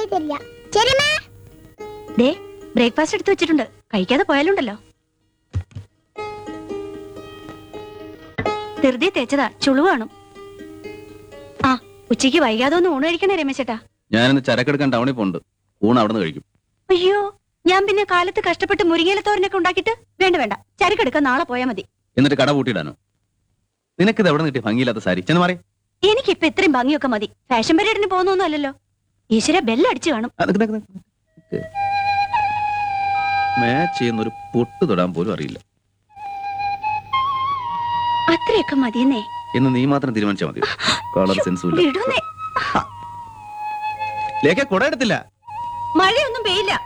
ഉണ്ടാക്കി തരില്ല ചെറിയമ്മേ ദേ ബ്രേക്ക്ഫാസ്റ്റ് എടുത്തു വെച്ചിട്ടുണ്ട് കഴിക്കാതെ പോയാലുണ്ടല്ലോ ധൃതി തേച്ചതാ ചുളുവാണും ആ ഉച്ചയ്ക്ക് വൈകാതെ ഒന്ന് ഊണ് കഴിക്കണേ രമേശേട്ടാ ഞാനിന്ന് ചരക്കെടുക്കാൻ ടൗണിൽ പോകുന്നുണ്ട് ഊണ് അവിടെ നിന്ന് കഴിക്കും അയ്യോ ഞാൻ പിന്നെ കാലത്ത് കഷ്ടപ്പെട്ട് മുരിങ്ങയിലത്തോരനൊക്കെ ഉണ്ടാക്കിയിട്ട് വേണ്ട വേണ്ട ചരക്കെടുക്കാൻ നാളെ പോയാ മതി എന്നിട്ട് കട പൂട്ടിയിടാനോ നിനക്കിത് എവിടെ കിട്ടിയ ഭംഗിയില്ലാത്ത സാരി ചെന്ന് മാറി എനിക്കിപ്പൊ ഇത്രയും ഭംഗിയൊക്കെ മതി ഫാഷൻ പരേഡിന് പോകുന്നൊന്നും അല്ലല്ലോ ഈശ്വര ബെല്ലടിച്ചു കാണും മാച്ച് ചെയ്യുന്ന ഒരു പൊട്ട് തൊടാൻ പോലും അറിയില്ല അത്രയൊക്കെ മതിയെന്നേ എന്ന് നീ മാത്രം തീരുമാനിച്ചാൽ മതി കളർ സെൻസും ഇല്ല വിടുന്നേ ലേഖ കുട എടുത്തില്ല മഴയൊന്നും പെയ്യില്ല